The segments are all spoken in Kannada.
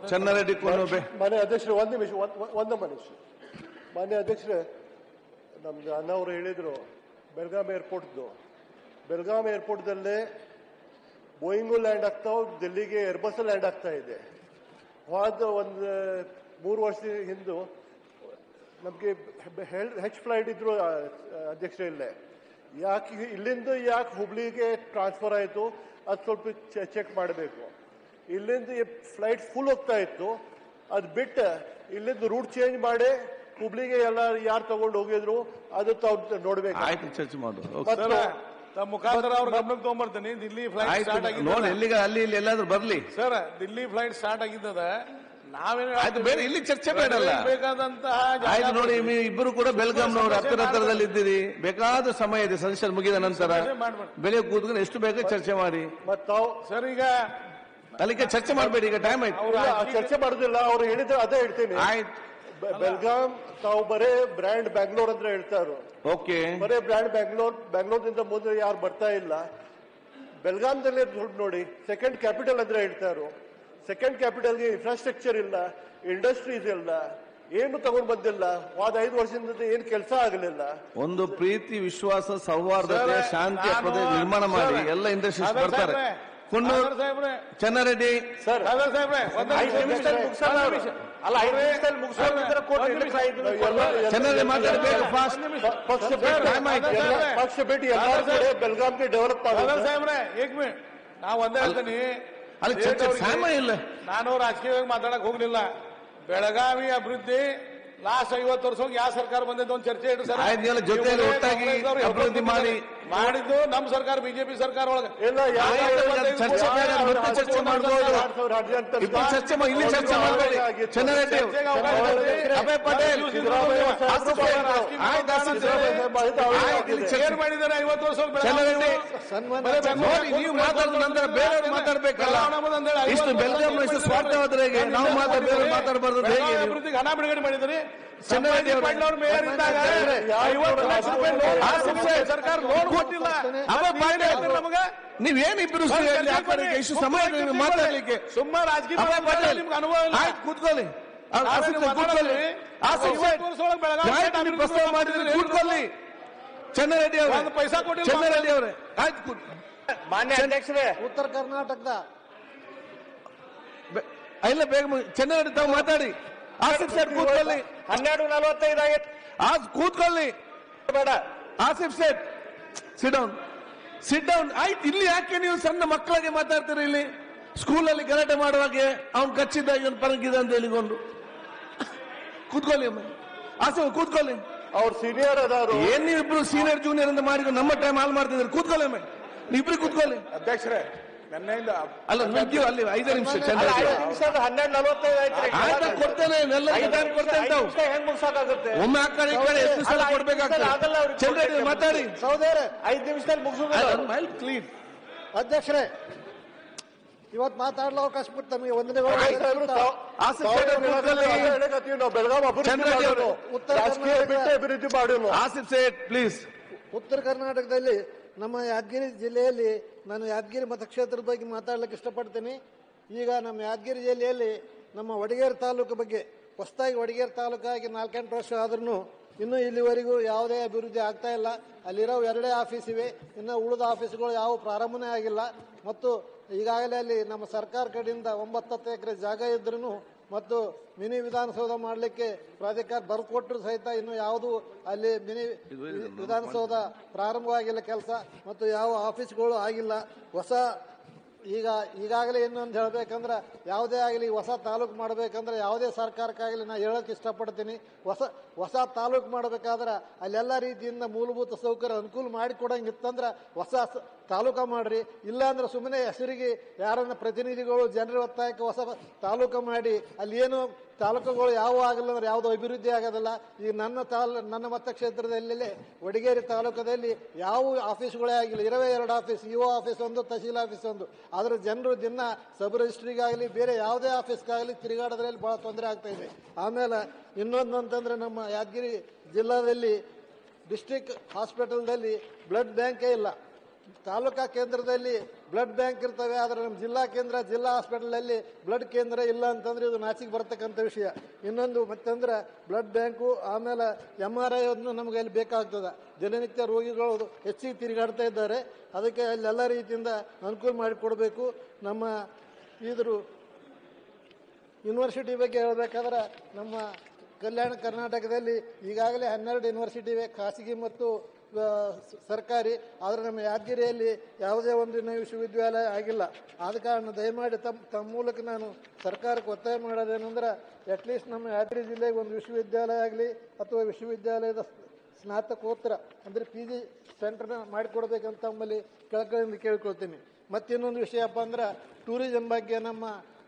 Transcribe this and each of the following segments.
ಚೆನ್ನಾರೆಡ್ಡಿ ಕೊಂಡು ಮಾನ್ಯ ಅಧ್ಯಕ್ಷರು ಒಂದು ನಿಮಿಷ ಒಂದ್- ಒಂದ್- ಒಂದು ನಿಮಿಷ ಮಾನ್ಯ ಅಧ್ಯಕ್ಷರೇ ನಮ್ದು ಅಣ್ಣವರು ಹೇಳಿದ್ರು ಬೆಳಗಾಂ ಏರ್ಪೋರ್ಟ್ದು ಬೆಳಗಾಂ ಏರ್ಪೋರ್ಟ್ದಲ್ಲೇ ಬೋಯಿಂಗು ಲ್ಯಾಂಡ್ ಆಗ್ತಾವ್ ದಿಲ್ಲಿಗೆ ಏರ್ಬಸ್ ಲ್ಯಾಂಡ್ ಆಗ್ತಾ ಇದೆ ಹೋದ ಒಂದು ಮೂರು ವರ್ಷ ಹಿಂದು ನಮಗೆ ಹೆಚ್ ಫ್ಲೈಟ್ ಇದ್ರು ಆ, ಅಧ್ಯಕ್ಷ ಇಲ್ಲೇ ಯಾಕೆ ಇಲ್ಲಿಂದ ಯಾಕೆ ಹುಬ್ಳಿಗೆ ಟ್ರಾನ್ಸ್ಫರ್ ಆಯಿತು ಅದು ಸ್ವಲ್ಪ ಚೆಕ್ ಮಾಡಬೇಕು ಇಲ್ಲಿಂದ ಫ್ಲೈಟ್ ಫುಲ್ ಹೋಗ್ತಾ ಇತ್ತು ಅದು ಬಿಟ್ಟು ಇಲ್ಲಿಂದ ರೂಟ್ ಚೇಂಜ್ ಮಾಡಿ ಹುಬ್ಳಿಗೆ ಎಲ್ಲ ಯಾರು ತಗೊಂಡು ಹೋಗಿದ್ರು ಅದು ತಾವು ನೋಡ್ಬೇಕು ಆಯ್ತು ಚರ್ಚೆ ಮಾಡು ಓಕೆ. ಮತ್ತು ಸರ್ ತಮ್ಮ ಮುಖಾಂತರ ಅವ್ರ ಗಮನಕ್ಕೆ ತಗೊಂಡ್ಬರ್ತೀನಿ ದಿಲ್ಲಿ ಫ್ಲೈಟ್ ಆಯ್ತು ಸ್ಟಾರ್ಟ್ ನೋಡಿ ಆಗಿದೆ ಎಲ್ಲಿಗೆ ಅಲ್ಲಿ ಇಲ್ಲಿ ಎಲ್ಲಾದ್ರೂ ಬರ್ಲಿ ಸರ್ ದಿಲ್ಲಿ ಫ್ಲೈಟ್ ಸ್ಟಾರ್ಟ್ ಆಗಿದ್ದದ ನಾವೇನು ಆಯ್ತು ಬೇರೆ ಇಲ್ಲಿ ಚರ್ಚೆ ಬೇಡಲ್ಲ ಬೇಕಾದಂತಹ ಜಾಗ ಆಯ್ತು ನೋಡಿ ಕೊಡ್ತೀವಿ. ನೀವು ಇಬ್ಬರು ಕೂಡ ಬೆಳಗಾಂನವರು ಹತ್ತಿರ ಹತ್ತಿರದಲ್ಲಿ ಇದ್ದೀರಿ ಬೇಕಾದ ಸಮಯ ಇದೆ ಸೆಷನ್ ಮುಗಿದ ನಂತರ ಸಮಸ್ಯೆ ಮಾಡ್ಬೇಡಿ. ಬೆಲೆ ಕೂತ್ಕೊಂಡು ಎಷ್ಟು ಬೇಕು ಚರ್ಚೆ ಮಾಡಿ ಮತ್ತು ತಾವು ಸರ್ ಈಗ ಅಲ್ಲಿಗೆ ಚರ್ಚೆ ಮಾಡಬೇಡಿ ಈಗ ಟೈಮ್ ಆಯ್ತು ಇಲ್ಲ, ಆ ಚರ್ಚೆ ಮಾಡುದಿಲ್ಲ ಅವ್ರು ಹೇಳಿದ್ರೆ ಅದೇ ಹೇಳ್ತೀನಿ ಆಯ್ತು ಬೆ- ಬೆಲ್ಗಾಂ ತಾವು ಬರೇ ಬ್ರ್ಯಾಂಡ್ ಬ್ಯಾಂಗ್ಳೂರ್ ಅಂತ ಹೇಳ್ತಾರು ಓಕೆ ಬರೇ ಬ್ರ್ಯಾಂಡ್ ಬ್ಯಾಂಗ್ಳೂರ್ ಬ್ಯಾಂಗ್ಳೂರ್ದಿಂದ ಮುಂದೆ ಯಾರು ಬರ್ತಾ ಇಲ್ಲ ಬೆಲ್ಗಾಂದಲ್ಲಿ ದುಡ್ಡು ನೋಡಿ ಸೆಕೆಂಡ್ ಕ್ಯಾಪಿಟಲ್ ಅಂದ್ರೆ ಹೇಳ್ತಾರು ಸೆಕೆಂಡ್ ಕ್ಯಾಪಿಟಲ್ಗೆ ಇನ್ಫ್ರಾಸ್ಟ್ರಕ್ಚರ್ ಇಲ್ಲ ಇಂಡಸ್ಟ್ರೀಸ್ ಇಲ್ಲ ಏನು ತಗೊಂಡ್ ಬಂದಿಲ್ಲ ಹೋದ ಐದು ವರ್ಷದಿಂದ ಏನು ಕೆಲಸ ಆಗಲಿಲ್ಲ ಒಂದು ಪ್ರೀತಿ ವಿಶ್ವಾಸ ಸೌಹಾರ್ದತೆ ಸರ್, ಶಾಂತಿಯ ನಾನು- ಪ್ರದೇಶ ನಿರ್ಮಾಣ ಮಾಡಿ ಸರ್, ಎಲ್ಲ ಇಂಡಸ್ಟ್ರೀಸ್ ಸಾಗರ್ ಬರ್ತಾರೆ ಸಾಹೇಬ್ರೆ, ಕುನ್ನೂರ್ ಸಾಗರ್ ಸಾಹೇಬ್ರೆ, ಚೆನ್ನಾರೆಡ್ಡಿ ಸರ್ ಸಾಗರ್ ಸಾಹೇಬ್ರೆ, ಒಂದ್ ಐದು ನಿಮಿಷ. ನಿಮಿಷದಲ್ಲಿ ಮುಗ್ಸಲ್ಲ ಅವ್ರು. ಒಂದ್ ನಿಮಿಷ. ಅಲ್ಲ, ಐದು ನಿಮಿಷದಲ್ಲಿ ಮುಗ್ಸೋದಿದ್ರೆ ಕೊಡ್ರಿ. ಒಂದ್ ನಿಮಿಷ. ಎಲ್ಲ- ಎಲ್ಲ- ಚೆನ್ನಾಗಿ ಮಾತಾಡ್ಬೇಕು ಫಾಸ್ಟ್ ಒಂದ್ ನಿಮಿಷ. ಪಕ್ಷ ಸರ್, ಬಿಟ್ಟು ಸಾಗರ್ ಎಲ್ಲ- ಸಾಹೇಬ್ರೆ, ಪಕ್ಷ ಬಿಟ್ಟು ಎಲ್ಲರೂ ಸಾಗರ್ ಕೂಡ ಸಾಹೇಬ್ರೆ, ಬೆಲ್ಗಾಂಗೆ ಡೆವಲಪ್ ಸಾಗರ್ ಮಾಡೋದು ಸಾಹೇಬ್ರೆ ಏಕ್ ಮಿನಿಟ್ ನಾವು ಒಂದೇ ಹೇಳ್ತೀನಿ ಅಲ್ಲಿ ಚರ್ಚೆ ಅವ್ರಿಗೆ- ಸಮಯ ಇಲ್ಲ ನಾನು ರಾಜಕೀಯವಾಗಿ ಮಾತಾಡಕ್ ಹೋಗ್ಲಿಲ್ಲ ಬೆಳಗಾವಿ ಅಭಿವೃದ್ಧಿ ಲಾಸ್ಟ್ ಐವತ್ತು ವರ್ಷ ಯಾವ ಸರ್ಕಾರ ಬಂದಿದ್ದು ಒಂದು ಚರ್ಚೆ ಇಟ್ಟು ಸರ್ ಆಯ್ತು, ಎಲ್ಲ ಜೊತೆಯಲ್ಲಿ ನೀವು ಒಟ್ಟಾಗಿ ಕಾಂಗ್ರೆಸ್ನವ್ರು ಅಭಿವೃದ್ಧಿ ಮಾಡಿ. ಮಾಡಿದ್ದು ನಮ್ಮ ಸರ್ಕಾರ ಬಿಜೆಪಿ ಸರ್ಕಾರ ಒಳಗೆ ಇಲ್ಲ ಯಾವ ಆಯ್ತು, ಈಗ ಚರ್ಚೆ ಬೇಡ, ಮತ್ತೆ ಚರ್ಚೆ ಮಾಡ್ಬೋದು. ಇಬ್ಬರು ಚರ್ಚೆ ಮಾ- ಇಲ್ಲಿ ಚರ್ಚೆ ಮಾಡಬೇಡಿ ಚೆನ್ನಾರೆಡ್ಡಿ ಚರ್ಚೆಗೆ ಅವಕಾಶ ಕೊಡಿ. ಅಭಯ್ ಪಟೇಲ್ ಸಿದ್ದರಾಮಯ್ಯ ಆಸಿಫ್ ಸೇಠ್, ಆಯ್ತು, ಆಸಿಫ್ ಸೇಠ್. ಆಯ್ತು, ಇಲ್ಲಿ ಚರ್ಚೆ ಏನ್ ಮಾಡಿದ್ದಾರೆ ಐವತ್ತು ವರ್ಷ ಚೆನ್ನಾರೆಡ್ಡಿ ನೋಡಿ ನೀವು ಮಾತಾಡಿದ ನಂತರ ಬೇರೆಯವರು ಮಾತಾಡ್ಬೇಕಲ್ಲ ಇಷ್ಟು ಬೆಲ್ಗಾಂ ಇಷ್ಟು ಸ್ವಾರ್ಥವಾದ್ರೆ ಹೇಗೆ ನಾವು ಮಾತಾಡ ಬೇರೆ ಮಾತಾಡಬಾರ್ದು ಹೇಗೆ ನೀವು? ಅಭಿವೃದ್ಧಿಗೆ ಹಣ ಬಿಡುಗಡೆ ಮಾಡಿದ್ರಿ ಚೆನ್ನಾಗಿ ಅವ್ರು- ಪಾಟೀಲ್ ಮೇಯರ್ ಇದ್ದಾಗ ಐವತ್ತು ಲಕ್ಷ ರೂಪಾಯಿ ಲೋನ್ ಆಸಿಫ್ ಸೇಠ್. ಸರ್ಕಾರ ಲೋನ್ ಕೊಟ್ಟಿಲ್ಲ ಅಭಯ್ ಪಟೇಲ್ ನಮಗೆ ನೀವೇನಿಬ್ರು ಸೇರಿ ಆ ಕಡೆ ಇಷ್ಟು ಸಮಯ ನಿಮ್ಗೆ ಮಾತಾಡ್ಲಿಕ್ಕೆ ಸುಮ್ಮ ರಾಜಕೀಯ ಅಭಯ್ ಪಟೇಲ್ ನಿಮ್ಗೆ ಅನುಭವ ಇಲ್ಲ ಆಯ್ತು ಕೂತ್ಕೊಳ್ಳಿ ಆ- ಆದ್ರೆ ಆಸಿಫ್ ನೀವು ಸೇಠ್ ಕೂತ್ಕೊಳ್ಳಿ ಮಾತಾಡೋದ್ರಿ. ಆಸಿಫ್ ಸೇಠ್ ಐವತ್ತು ವರ್ಷ ಒಳಗೆ ಬೆಳಗಾವಿ ಆಯ್ತು, ಸ್ಟೇಟ್ ನೀವು ಪ್ರಸ್ತಾವ ಮಾಡಿದ್ರೆ ಅಭಿವೃದ್ಧಿ ಕೂತ್ಕೊಳ್ಳಿ ಚೆನ್ನಾರೆಡ್ಡಿ ಅವರೇ ಒಂದು ಪೈಸಾ ಕೊಟ್ಟಿಲ್ಲ. ಚೆನ್ನಾರೆಡ್ಡಿ ಅವರೇ ಆಯ್ತು ಕೂತ್ ಮಾನ್ಯ ಅಧ್ಯಕ್ಷರೇ ಉತ್ತರ ಕರ್ನಾಟಕದ ಬೆ- ಇಲ್ಲ ಬೇಗ ಮುಗಿ- ಚೆನ್ನಾರೆಡ್ಡಿ ತಾವು ಮಾತಾಡಿ ಆಸಿಫ್ ಸೇಠ್ ಕೂತ್ಕೊಳ್ಳಿ ಹನ್ನೆರಡು ನಲವತ್ತೈದು ಆಗೈತೆ ಆಸ್ ಕೂತ್ಕೊಳ್ಳಿ ಬೇಡ Asif Sait sit down sit down ಆಯ್ತು ಇಲ್ಲಿ ಯಾಕೆ ನೀವು ಸಣ್ಣ ಮಕ್ಕಳಿಗೆ ಮಾತಾಡ್ತೀರಿ ಇಲ್ಲಿ ಸ್ಕೂಲಲ್ಲಿ ಗಲಾಟೆ ಮಾಡುವಾಗೆ ಅವ್ನು ಕಚ್ಚಿದ್ದ ಇವನು ಪರಂಗಿದ ಅಂತ ಹೇಳಿಕೊಂಡು ಕೂತ್ಕೊಳ್ಳಿ ಅಮ್ಮ ಆಸಿಫ್ ಕೂತ್ಕೊಳ್ಳಿ ಅವ್ರು ಸೀನಿಯರ್ ಅದಾರು ಏನ್ ನೀವು ಇಬ್ರು ಸೀನಿಯರ್ ಜೂನಿಯರ್ ಅಂತ ಮಾಡಿ ನಮ್ಮ ಟೈಮ್ ಹಾಳು ಮಾಡ್ತಿದ್ರಿ ಕೂತ್ಕೊಳ್ಳಿ ಅಮ್ಮ ಇಬ್ರು ಕೂತ್ಕೊಳ್ಳಿ ಅಧ್ಯಕ್ಷರೇ ನಿನ್ನೆಯಿಂದ ಅಲ್ಲ ನುಗ್ಗಿ ಅಲ್ಲಿ ಐದೇ ನಿಮಿಷ ಅಲ್ಲ, ಚೆನ್ನಾಗಿ ಐದು ನಿಮಿಷದ ಹನ್ನೆರಡು ನಲವತ್ತೈದು ಆಯ್ತು ಆಯ್ತಾ ಕೊಡ್ತೇನೆ ಎಲ್ಲರಿಗೂ ಟೈಮ್ ಕೊಡ್ತೇನೆ ತಾವು ಹೆಂಗ್ ಮುಗ್ಸಕ್ಕಾಗುತ್ತೆ ಒಮ್ಮೆ ಆ ಕಡೆ ಈ ಕಡೆ ಎಷ್ಟು ಸಲ ಅಲ್ಲ, ಐದು ಕೊಡ್ಬೇಕಾಗ್ತದೆ ನಿಮಿಷದಲ್ಲಿ ಆಗಲ್ಲ ಅವ್ರಿಗೆ ಚಂದ್ರರೆಡ್ಡಿ ಕೊಡ್ಲಿಕ್ಕೆ. ಮಾತಾಡಿ ಸಹೋದರ ಐದು ನಿಮಿಷದಲ್ಲಿ ಮುಗಿಸೋದಿಲ್ಲ ಕ್ಲೀನ್ ಅಧ್ಯಕ್ಷರೇ ಇವತ್ತು ಮಾತಾಡಲು ಅವಕಾಶ ಕೊಟ್ಟು ತಮಗೆ ವಂದನೆಗಳು ಆಸಿಫ್ ಸೇಠ್ ಅವ್ರು ಕೂತ್ಕೊಳ್ಳಿ. ನಾವು ಬೆಳಗಾವಿ ಅಭಿವೃದ್ಧಿ ಚಂದ್ರರೆಡ್ಡಿ ಅವರು. ಮಾಡೋನು. ಉತ್ತರ ರಾಜಕೀಯ ಕರ್ನಾಟಕ- ಬಿಟ್ಟು ಅಭಿವೃದ್ಧಿ ಮಾಡೋನು ಆಸಿಫ್ ಸೇಠ್ ಪ್ಲೀಸ್ ಉತ್ತರ ಕರ್ನಾಟಕದಲ್ಲಿ ನಮ್ಮ ಯಾದಗಿರಿ ಜಿಲ್ಲೆಯಲ್ಲಿ ನಾನು ಯಾದಗಿರಿ ಮತಕ್ಷೇತ್ರದ ಬಗ್ಗೆ ಮಾತಾಡ್ಲಿಕ್ಕೆ ಇಷ್ಟಪಡ್ತೀನಿ ಈಗ ನಮ್ಮ ಯಾದಗಿರಿ ಜಿಲ್ಲೆಯಲ್ಲಿ ನಮ್ಮ ವಡಗೇರಿ ತಾಲೂಕು ಬಗ್ಗೆ ಹೊಸದಾಗಿ ವಡಗೇರಿ ತಾಲೂಕಾಗಿ ನಾಲ್ಕೆಂಟು ವರ್ಷ ಆದ್ರೂ ಇನ್ನೂ ಇಲ್ಲಿವರೆಗೂ ಯಾವುದೇ ಅಭಿವೃದ್ಧಿ ಆಗ್ತಾ ಇಲ್ಲ ಅಲ್ಲಿರೋ ಎರಡೇ ಆಫೀಸ್ ಇವೆ ಇನ್ನು ಉಳಿದ ಆಫೀಸ್ಗಳು ಯಾವ ಪ್ರಾರಂಭನೇ ಆಗಿಲ್ಲ ಮತ್ತು ಈಗಾಗಲೇ ಅಲ್ಲಿ ನಮ್ಮ ಸರ್ಕಾರ ಕಡೆಯಿಂದ ಒಂಬತ್ತತ್ತು ಎಕರೆ ಜಾಗ ಇದ್ರೂ ಮತ್ತು ಮಿನಿ ವಿಧಾನಸೌಧ ಮಾಡಲಿಕ್ಕೆ ಪ್ರಾಧಿಕಾರ ಬರ್ಕೊಟ್ರು ಸಹಿತ ಇನ್ನು ಯಾವುದು ಅಲ್ಲಿ ಮಿನಿ ವಿಧಾನಸೌಧ ಪ್ರಾರಂಭವಾಗಿಲ್ಲ ಕೆಲಸ ಮತ್ತು ಯಾವ ಆಫೀಸ್ಗಳು ಆಗಿಲ್ಲ ಹೊಸ ಈಗ ಈಗಾಗಲೇ ಇನ್ನೊಂದು ಹೇಳ್ಬೇಕಂದ್ರೆ ಯಾವುದೇ ಆಗಲಿ ಹೊಸ ತಾಲೂಕು ಮಾಡಬೇಕಂದ್ರೆ ಯಾವುದೇ ಸರ್ಕಾರಕ್ಕಾಗಲಿ ನಾ ಹೇಳೋಕೆ ಇಷ್ಟಪಡ್ತೀನಿ ಹೊಸ ಹೊಸ ತಾಲೂಕು ಮಾಡಬೇಕಾದ್ರೆ ಅಲ್ಲೆಲ್ಲ ರೀತಿಯಿಂದ ಮೂಲಭೂತ ಸೌಕರ್ಯ ಅನುಕೂಲ ಮಾಡಿಕೊಡಂಗಿತ್ತಂದ್ರೆ ಹೊಸ ಸ- ತಾಲೂಕ ಮಾಡ್ರಿ ಇಲ್ಲಾಂದ್ರೆ ಸುಮ್ಮನೆ ಹೆಸರಿಗೆ ಯಾರನ್ನ ಪ್ರತಿನಿಧಿಗಳು ಜನರ ಒತ್ತಾಯಕ್ಕೆ ಹೊಸ ತಾಲೂಕು ಮಾಡಿ ಅಲ್ಲಿ ಏನು ತಾಲೂಕುಗಳು ಯಾವ ಆಗಲ್ಲ ಅಂದ್ರೆ ಯಾವುದು ಅಭಿವೃದ್ಧಿ ಆಗೋದಿಲ್ಲ ಈಗ ನನ್ನ ತಾಲ್ ನನ್ನ ಮತಕ್ಷೇತ್ರದಲ್ಲಿ ವಡಗೇರಿ ತಾಲೂಕದಲ್ಲಿ ಯಾವ ಆಫೀಸ್ಗಳೇ ಆಗಿಲ್ಲ ಇರವೇ ಎರಡು ಆಫೀಸ್ ಇಒ ಆಫೀಸ್ ಒಂದು ತಹಸೀಲ್ ಆಫೀಸ್ ಒಂದು ಆದ್ರೆ ಜನರು ದಿನ ಸಬ್ ರಿಜಿಸ್ಟ್ರಿಗಾಗಲಿ ಬೇರೆ ಯಾವುದೇ ಆಫೀಸ್ಗಾಗಲಿ ತಿರುಗಾಡೋದ್ರಲ್ಲಿ ಬಹಳ ತೊಂದರೆ ಆಗ್ತಾ ಇದೆ ಆಮೇಲೆ ಇನ್ನೊಂದು ಅಂತಂದ್ರೆ ನಮ್ಮ ಯಾದಗಿರಿ ಜಿಲ್ಲಾದಲ್ಲಿ ಡಿಸ್ಟ್ರಿಕ್ಟ್ ಹಾಸ್ಪಿಟಲ್ದಲ್ಲಿ ಬ್ಲಡ್ ಬ್ಯಾಂಕೇ ಇಲ್ಲ ತಾಲೂಕಾ ಕೇಂದ್ರದಲ್ಲಿ ಬ್ಲಡ್ ಬ್ಯಾಂಕ್ ಇರ್ತವೆ ಆದರೆ ನಮ್ಮ ಜಿಲ್ಲಾ ಕೇಂದ್ರ ಜಿಲ್ಲಾ ಹಾಸ್ಪಿಟಲಲ್ಲಿ ಬ್ಲಡ್ ಕೇಂದ್ರ ಇಲ್ಲ ಅಂತಂದ್ರೆ ಇದು ನಾಚಿಗೆ ಬರ್ತಕ್ಕಂಥ ವಿಷಯ ಇನ್ನೊಂದು ಮತ್ತಂದ್ರೆ ಬ್ಲಡ್ ಬ್ಯಾಂಕು ಆಮೇಲೆ ಎಮ್ ಆರ್ ಐ ಅನ್ನು ನಮಗೆ ಅಲ್ಲಿ ಬೇಕಾಗ್ತದೆ ದಿನನಿತ್ಯ ರೋಗಿಗಳು ಹೆಚ್ಚಿಗೆ ತಿರುಗಾಡ್ತಾ ಇದ್ದಾರೆ ಅದಕ್ಕೆ ಅಲ್ಲೆಲ್ಲ ರೀತಿಯಿಂದ ಅನುಕೂಲ ಮಾಡಿಕೊಡ್ಬೇಕು ನಮ್ಮ ಇದ್ರು ಯೂನಿವರ್ಸಿಟಿ ಬಗ್ಗೆ ಹೇಳಬೇಕಾದ್ರೆ ನಮ್ಮ ಕಲ್ಯಾಣ ಕರ್ನಾಟಕದಲ್ಲಿ ಈಗಾಗಲೇ ಹನ್ನೆರಡು ಯೂನಿವರ್ಸಿಟಿ ಇವೆ ಖಾಸಗಿ ಮತ್ತು ಆ, ಸ- ಸರ್ಕಾರಿ ಆದರೆ ನಮ್ಮ ಯಾದಗಿರಿಯಲ್ಲಿ ಯಾವುದೇ ಒಂದು ಇನ್ನೂ ವಿಶ್ವವಿದ್ಯಾಲಯ ಆಗಿಲ್ಲ ಆದ ಕಾರಣ ದಯಮಾಡಿ ತಮ್ಮ ತಮ್ಮ ಮೂಲಕ ನಾನು ಸರ್ಕಾರಕ್ಕೆ ಒತ್ತಾಯ ಮಾಡೋದೇನೆಂದ್ರೆ ಅಟ್ಲೀಸ್ಟ್ ನಮ್ಮ ಯಾದಗಿರಿ ಜಿಲ್ಲೆಗೆ ಒಂದು ವಿಶ್ವವಿದ್ಯಾಲಯ ಆಗಲಿ ಅಥವಾ ವಿಶ್ವವಿದ್ಯಾಲಯದ ಸ್ನಾತಕೋತ್ತರ ಅಂದರೆ ಪಿ ಜಿ ಸೆಂಟರ್ನ ಮಾಡಿಕೊಡ್ಬೇಕಂತ ತಮ್ಮಲ್ಲಿ ಕಳಕಳಿಯಿಂದ ಕೇಳ್ಕೊಳ್ತೀನಿ ಮತ್ತಿನ್ನೊಂದು ವಿಷಯಪ್ಪ ಅಂದ್ರೆ ಟೂರಿಸಂ ಬಗ್ಗೆ ನಮ್ಮ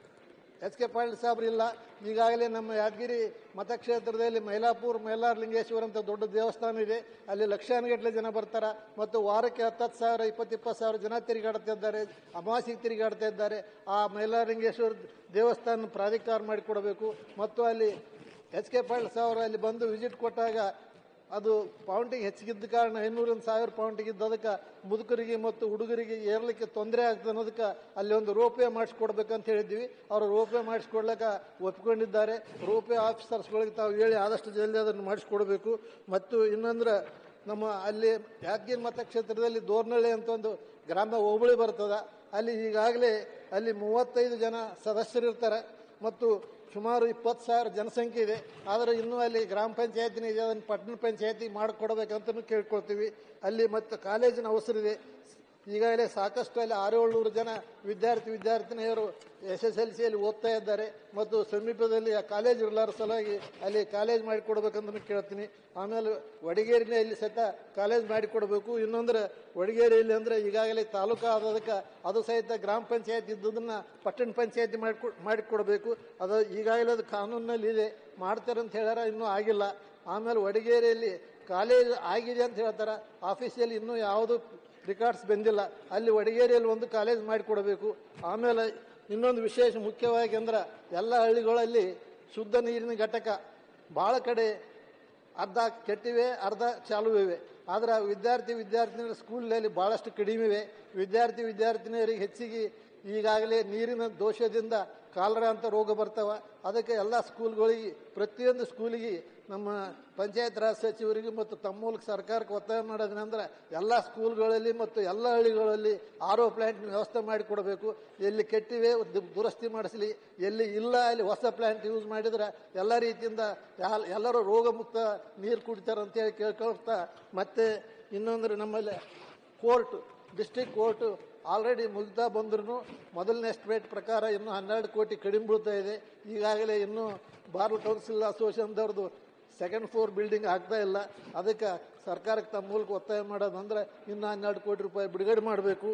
ಎಚ್ ಕೆ ಪಾಟೀಲ್ ಸಾಬ್ರು ಇಲ್ಲ ಈಗಾಗಲೇ ನಮ್ಮ ಯಾದಗಿರಿ ಮತಕ್ಷೇತ್ರದಲ್ಲಿ ಮೈಲಾಪುರ ಮೈಲಾರ ಲಿಂಗೇಶ್ವರ ಅಂತ ದೊಡ್ಡ ದೇವಸ್ಥಾನ ಇದೆ ಅಲ್ಲಿ ಲಕ್ಷಾನುಗಟ್ಟಲೆ ಜನ ಬರ್ತಾರೆ ಮತ್ತು ವಾರಕ್ಕೆ ಹತ್ತತ್ತು ಸಾವಿರ ಇಪ್ಪತ್ತು ಇಪ್ಪತ್ತು ಸಾವಿರ ಜನ ತಿರುಗಾಡ್ತಾ ಇದ್ದಾರೆ ಅಮಾವಾಸ್ಯೆಗೆ ತಿರುಗಾಡ್ತಾ ಇದ್ದಾರೆ ಆ ಮೈಲಾರ ಲಿಂಗೇಶ್ವರ ದೇವಸ್ಥಾನ ಪ್ರಾಧಿಕಾರ ಮಾಡಿಕೊಡಬೇಕು ಮತ್ತು ಅಲ್ಲಿ ಎಚ್ ಕೆ ಪಾಟೀಲ್ ಸಾವ್ರು ಅಲ್ಲಿ ಬಂದು ವಿಸಿಟ್ ಕೊಟ್ಟಾಗ ಅದು ಪೌಂಟಿಗೆ ಹೆಚ್ಚಿಗಿದ್ದ ಕಾರಣ ಐನೂರೊಂದು ಸಾವಿರ ಪೌಂಟಿಗೆ ಇದ್ದದಕ್ಕೆ ಮುದುಕರಿಗೆ ಮತ್ತು ಹುಡುಗರಿಗೆ ಏರ್ಲಿಕ್ಕೆ ತೊಂದರೆ ಆಗ್ತದೆ ಅನ್ನೋದಕ್ಕೆ ಅಲ್ಲಿ ಒಂದು ರೋಪೇ ಮಾಡಿಸ್ಕೊಡ್ಬೇಕಂತ ಹೇಳಿದ್ವಿ ಅವರು ರೋಪೇ ಮಾಡಿಸ್ಕೊಡ್ಲಿಕ್ಕೆ ಒಪ್ಕೊಂಡಿದ್ದಾರೆ ರೋಪೇ ಆಫೀಸರ್ಸ್ಗಳಿಗೆ ತಾವು ಹೇಳಿ ಆದಷ್ಟು ಜಲ್ದಿ ಅದನ್ನು ಮಾಡಿಸ್ಕೊಡ್ಬೇಕು ಮತ್ತು ಇನ್ನೊಂದ್ರೆ ನಮ್ಮ ಅಲ್ಲಿ ಯಾದಗಿರಿ ಮತಕ್ಷೇತ್ರದಲ್ಲಿ ದೋರ್ನಳ್ಳಿ ಅಂತ ಒಂದು ಗ್ರಾಮ ಹೋಬಳಿ ಬರ್ತದೆ ಅಲ್ಲಿ ಈಗಾಗಲೇ ಅಲ್ಲಿ ಮೂವತ್ತೈದು ಜನ ಸದಸ್ಯರಿರ್ತಾರೆ ಮತ್ತು ಸುಮಾರು ಇಪ್ಪತ್ತು ಸಾವಿರ ಜನಸಂಖ್ಯೆ ಇದೆ ಆದರೆ ಇನ್ನೂ ಅಲ್ಲಿ ಗ್ರಾಮ ಪಂಚಾಯತಿನ ಇದೆ ಅದನ್ನು ಪಟ್ಟಣ ಪಂಚಾಯತಿ ಮಾಡಿಕೊಡ್ಬೇಕಂತಲೂ ಕೇಳ್ಕೊಳ್ತೀವಿ ಅಲ್ಲಿ ಮತ್ತು ಕಾಲೇಜಿನ ಅವಸರ ಇದೆ ಈಗಾಗಲೇ ಸಾಕಷ್ಟು ಅಲ್ಲಿ ಆರೇಳುನೂರು ಜನ ವಿದ್ಯಾರ್ಥಿ ವಿದ್ಯಾರ್ಥಿನಿಯರು ಎಸ್ ಎಸ್ ಎಲ್ ಸಿಯಲ್ಲಿ ಓದ್ತಾ ಇದ್ದಾರೆ ಮತ್ತು ಸಮೀಪದಲ್ಲಿ ಆ ಕಾಲೇಜ್ ಇರಲಾರ ಸಲುವಾಗಿ ಅಲ್ಲಿ ಕಾಲೇಜ್ ಮಾಡಿಕೊಡ್ಬೇಕಂತ ಕೇಳ್ತೀನಿ ಆಮೇಲೆ ವಡಗೇರಿನಲ್ಲಿ ಸಹಿತ ಕಾಲೇಜ್ ಮಾಡಿಕೊಡ್ಬೇಕು ಇನ್ನೊಂದ್ರೆ ವಡಗೇರಿಯಲ್ಲಿ ಅಂದರೆ ಈಗಾಗಲೇ ತಾಲೂಕು ಆದದಕ್ಕೆ ಅದು ಸಹಿತ ಗ್ರಾಮ ಪಂಚಾಯತ್ ಇದ್ದುದನ್ನು ಪಟ್ಟಣ ಪಂಚಾಯತಿ ಮಾಡಿಕೊ ಮಾಡಿಕೊಡ್ಬೇಕು ಅದು ಈಗಾಗಲೇ ಅದು ಕಾನೂನಿನಲ್ಲಿ ಇದೆ ಮಾಡ್ತಾರೆ ಅಂತ ಹೇಳ್ಯಾರ ಇನ್ನೂ ಆಗಿಲ್ಲ ಆಮೇಲೆ ವಡಗೇರಿಯಲ್ಲಿ ಕಾಲೇಜ್ ಆಗಿದೆ ಅಂತ ಹೇಳ್ತಾರೆ ಆಫೀಸಿಯಲ್ಲಿ ಇನ್ನೂ ಯಾವುದು ರಿಕಾರ್ಡ್ಸ್ ಬಂದಿಲ್ಲ ಅಲ್ಲಿ ವಡಗೇರಿಯಲ್ಲಿ ಒಂದು ಕಾಲೇಜ್ ಮಾಡಿಕೊಡಬೇಕು ಆಮೇಲೆ ಇನ್ನೊಂದು ವಿಶೇಷ ಮುಖ್ಯವಾಗಿ ಅಂದ್ರೆ ಎಲ್ಲ ಹಳ್ಳಿಗಳಲ್ಲಿ ಶುದ್ಧ ನೀರಿನ ಘಟಕ ಭಾಳ ಕಡೆ ಅರ್ಧ ಕೆಟ್ಟಿವೆ ಅರ್ಧ ಚಾಲು ಇವೆ ಆದರೆ ಆ ವಿದ್ಯಾರ್ಥಿ ವಿದ್ಯಾರ್ಥಿನಿಯರ ಸ್ಕೂಲ್ನಲ್ಲಿ ಭಾಳಷ್ಟು ಕಡಿಮೆ ಇವೆ ವಿದ್ಯಾರ್ಥಿ ವಿದ್ಯಾರ್ಥಿನಿಯರಿಗೆ ಹೆಚ್ಚಿಗೆ ಈಗಾಗಲೇ ನೀರಿನ ದೋಷದಿಂದ ಕಾಲರ ಅಂತ ರೋಗ ಬರ್ತಾವ ಅದಕ್ಕೆ ಎಲ್ಲ ಸ್ಕೂಲ್ಗಳಿಗೆ ಪ್ರತಿಯೊಂದು ಸ್ಕೂಲಿಗೆ ನಮ್ಮ ಪಂಚಾಯತ್ ರಾಜ್ ಸಚಿವರಿಗೆ ಮತ್ತು ತಮ್ಮ ಮೂಲಕ ಸರ್ಕಾರಕ್ಕೆ ಒತ್ತಾಯ ಮಾಡೋದೇನೆಂದ್ರೆ ಎಲ್ಲ ಸ್ಕೂಲ್ಗಳಲ್ಲಿ ಮತ್ತು ಎಲ್ಲ ಹಳ್ಳಿಗಳಲ್ಲಿ ಆರ್ ಒ ಪ್ಲಾಂಟ್ ವ್ಯವಸ್ಥೆ ಮಾಡಿಕೊಡಬೇಕು ಎಲ್ಲಿ ಕೆಟ್ಟಿವೆ ದು- ದುರಸ್ತಿ ಮಾಡಿಸಲಿ ಎಲ್ಲಿ ಇಲ್ಲ ಅಲ್ಲಿ ಹೊಸ ಪ್ಲಾಂಟ್ ಯೂಸ್ ಮಾಡಿದ್ರೆ ಎಲ್ಲ ರೀತಿಯಿಂದ ಯಾಲ್- ಎಲ್ಲರೂ ರೋಗ ಮುಕ್ತ ನೀರು ಕುಡಿತಾರೆ ಅಂತೇಳಿ ಕೇಳ್ಕೊಳ್ತಾ ಮತ್ತೆ ಇನ್ನೊಂದ್ರೆ ನಮ್ಮಲ್ಲಿ ಕೋರ್ಟ್ ಡಿಸ್ಟ್ರಿಕ್ಟ್ ಕೋರ್ಟ್ ಆಲ್ರೆಡಿ ಮುಗ್ತಾ ಬಂದ್ರೂ ಮೊದಲನೇ ಎಸ್ಟಿಮೇಟ್ ಪ್ರಕಾರ ಇನ್ನೂ ಹನ್ನೆರಡು ಕೋಟಿ ಕಡಿಮೆ ಬೀಳ್ತಾ ಇದೆ ಈಗಾಗಲೇ ಇನ್ನೂ ಬಾರ್ ಕೌನ್ಸಿಲ್ ಅಸೋಸಿಯೇಷನ್ದವ್ರದ್ದು ಸೆಕೆಂಡ್ ಫ್ಲೋರ್ ಬಿಲ್ಡಿಂಗ್ ಆಗ್ತಾ ಇಲ್ಲ ಅದಕ್ಕೆ ಸರ್ಕಾರಕ್ಕೆ ತಮ್ಮ ಮೂಲಕ ಒತ್ತಾಯ ಮಾಡೋದಂದ್ರೆ ಇನ್ನೂ ಹನ್ನೆರಡು ಕೋಟಿ ರೂಪಾಯಿ ಬಿಡುಗಡೆ ಮಾಡಬೇಕು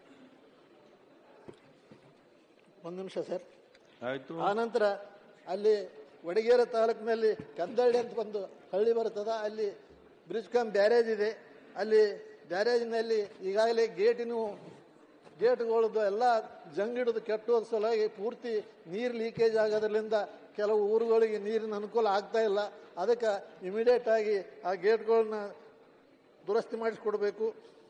ಒಂದು ನಿಮಿಷ ಸರ್ ಆಯ್ತು ಆನಂತರ ಅಲ್ಲಿ ವಡಗೇರ ತಾಲೂಕಿನಲ್ಲಿ ಕಂದಳ್ಳಿ ಅಂತ ಒಂದು ಹಳ್ಳಿ ಬರ್ತದ ಅಲ್ಲಿ ಬ್ರಿಡ್ಜ್ ಕಮ್ ಬ್ಯಾರೇಜ್ ಇದೆ ಅಲ್ಲಿ ಬ್ಯಾರೇಜ್ನಲ್ಲಿ ಈಗಾಗಲೇ ಗೇಟಿನ ಗೇಟ್ಗಳದ್ದು ಎಲ್ಲ ಜಂಗಿಡದು ಕೆಟ್ಟೋದ ಸಲುವಾಗಿ ಪೂರ್ತಿ ನೀರು ಲೀಕೇಜ್ ಆಗೋದ್ರಿಂದ ಕೆಲವು ಊರುಗಳಿಗೆ ನೀರಿನ ಅನುಕೂಲ ಆಗ್ತಾ ಇಲ್ಲ ಅದಕ್ಕೆ ಇಮಿಡಿಯೇಟ್ ಆಗಿ ಆ ಗೇಟ್ಗಳನ್ನ ದುರಸ್ತಿ ಮಾಡಿಸ್ಕೊಡ್ಬೇಕು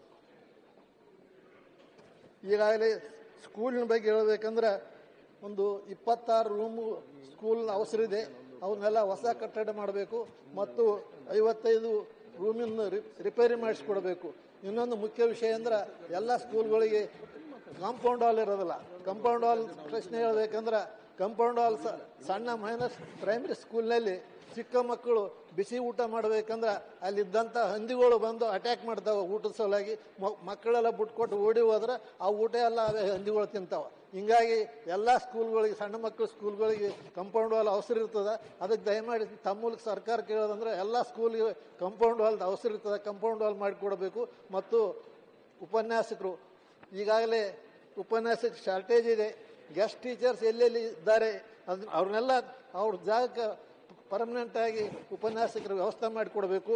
ಈಗಾಗಲೇ ಸ್ಕೂಲಿನ ಬಗ್ಗೆ ಹೇಳ್ಬೇಕಂದ್ರೆ ಒಂದು ಇಪ್ಪತ್ತಾರು ರೂಮು ಸ್ಕೂಲ್ ಅವಸರ ಇದೆ ಅವನ್ನೆಲ್ಲ ಹೊಸ ಕಟ್ಟಡ ಮಾಡಬೇಕು ಮತ್ತು ಐವತ್ತೈದು ರೂಮಿನ ರಿಪೇರಿ ಮಾಡಿಸ್ಕೊಡ್ಬೇಕು ಇನ್ನೊಂದು ಮುಖ್ಯ ವಿಷಯ ಅಂದ್ರೆ ಎಲ್ಲ ಸ್ಕೂಲ್ಗಳಿಗೆ ಕಾಂಪೌಂಡ್ ಹಾಲ್ ಇರೋದಿಲ್ಲ ಕಾಂಪೌಂಡ್ ಹಾಲ್ ಪ್ರಶ್ನೆ ಹೇಳ್ಬೇಕಂದ್ರೆ ಕಾಂಪೌಂಡ್ ಹಾಲ್ ಸಣ್ಣ ಮೈನಸ್ ಪ್ರೈಮರಿ ಸ್ಕೂಲ್ನಲ್ಲಿ ಚಿಕ್ಕ ಮಕ್ಕಳು ಬಿಸಿ ಊಟ ಮಾಡ್ಬೇಕಂದ್ರೆ ಅಲ್ಲಿದ್ದಂಥ ಹಂದಿಗಳು ಬಂದು ಅಟ್ಯಾಕ್ ಮಾಡ್ತಾವೆ ಊಟದ ಸಲುವಾಗಿ ಮ- ಮಕ್ಕಳೆಲ್ಲ ಬಿಟ್ಕೊಟ್ಟು ಓಡಿ ಹೋದ್ರೆ ಆ ಊಟ ಎಲ್ಲ ಅವೇ ಹಂದಿಗಳು ತಿಂತಾವೆ ಹಿಂಗಾಗಿ ಎಲ್ಲ ಸ್ಕೂಲ್ಗಳಿಗೆ ಸಣ್ಣ ಮಕ್ಕಳು ಸ್ಕೂಲ್ಗಳಿಗೆ ಕಂಪೌಂಡ್ ವಾಲ್ ಅವಸರ ಇರ್ತದೆ ಅದಕ್ಕೆ ದಯಮಾಡಿ ತಮ್ಮ ಮೂಲಕ ಸರ್ಕಾರ ಕೇಳೋದಂದ್ರೆ ಎಲ್ಲ ಸ್ಕೂಲ್ಗೆ ಕಂಪೌಂಡ್ ವಾಲ್ದ ಅವಸರ ಇರ್ತದೆ ಕಂಪೌಂಡ್ ವಾಲ್ ಮಾಡಿಕೊಡ್ಬೇಕು ಮತ್ತು ಉಪನ್ಯಾಸಕರು ಈಗಾಗಲೇ ಉಪನ್ಯಾಸಕ ಶಾರ್ಟೇಜ್ ಇದೆ ಗೆಸ್ಟ್ ಟೀಚರ್ಸ್ ಎಲ್ಲೆಲ್ಲಿ ಇದ್ದಾರೆ ಅದನ್ನ ಅವ್ರನ್ನೆಲ್ಲ ಅವ್ರ ಜಾಗಕ್ಕೆ ಪರ್ಮನೆಂಟ್ ಆಗಿ ಉಪನ್ಯಾಸಕರು ವ್ಯವಸ್ಥೆ ಮಾಡಿಕೊಡ್ಬೇಕು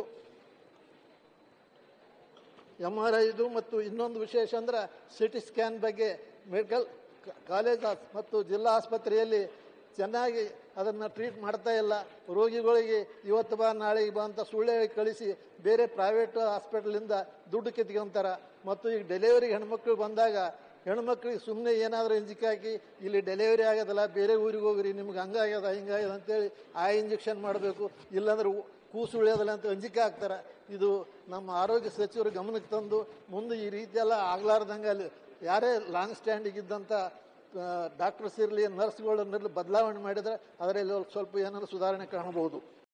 ಎಮ್ ಆರ್ ಐದು ಮತ್ತು ಇನ್ನೊಂದು ವಿಶೇಷ ಅಂದ್ರೆ ಸಿಟಿ ಸ್ಕ್ಯಾನ್ ಬಗ್ಗೆ ಮೆಡಿಕಲ್ ಕಾಲೇಜ್ ಆಸ್- ಮತ್ತು ಜಿಲ್ಲಾ ಆಸ್ಪತ್ರೆಯಲ್ಲಿ ಚೆನ್ನಾಗಿ ಅದನ್ನು ಟ್ರೀಟ್ ಮಾಡ್ತಾ ಇಲ್ಲ ರೋಗಿಗಳಿಗೆ ಇವತ್ತು ಬಾ ನಾಳೆಗೆ ಬಾ ಅಂತ ಸುಳ್ಳು ಹೇಳಿ ಕಳಿಸಿ ಬೇರೆ ಪ್ರೈವೇಟ್ ಹಾಸ್ಪಿಟಲಿಂದ ದುಡ್ಡು ಕಿತ್ಕೊಂತಾರ ಮತ್ತು ಈಗ ಡೆಲಿವರಿ ಹೆಣ್ಮಕ್ಳು ಬಂದಾಗ ಹೆಣ್ಮಕ್ಳಿಗೆ ಸುಮ್ಮನೆ ಏನಾದರೂ ಇಂಜಿಕ್ ಹಾಕಿ ಇಲ್ಲಿ ಡೆಲಿವರಿ ಆಗೋದಲ್ಲ ಬೇರೆ ಊರಿಗೆ ಹೋಗ್ರಿ ನಿಮ್ಗೆ ಹಂಗಾಗ್ಯದ ಹಿಂಗಾಗ್ಯದ ಅಂತೇಳಿ ಆ ಇಂಜೆಕ್ಷನ್ ಮಾಡಬೇಕು ಇಲ್ಲಾಂದ್ರೆ ಉ- ಕೂಸು ಉಳಿಯೋದಿಲ್ಲ ಅಂತ ಅಂಜಿಕೆ ಹಾಕ್ತಾರೆ ಇದು ನಮ್ಮ ಆರೋಗ್ಯ ಸಚಿವರು ಗಮನಕ್ಕೆ ತಂದು ಮುಂದೆ ಈ ರೀತಿ ಎಲ್ಲ ಆಗ್ಲಾರ್ದಂಗೆ ಅಲ್ಲಿ ಯಾರೇ ಲಾಂಗ್ ಸ್ಟ್ಯಾಂಡಿಗೆ ಇದ್ದಂಥ ಡಾಕ್ಟರ್ಸ್ ಇರಲಿ ನರ್ಸ್ಗಳನ್ನೆಲ್ಲ ಬದಲಾವಣೆ ಮಾಡಿದರೆ ಅದರಲ್ಲಿ ಸ್ವಲ್ಪ ಏನಾದ್ರು ಸುಧಾರಣೆ ಕಾಣಬಹುದು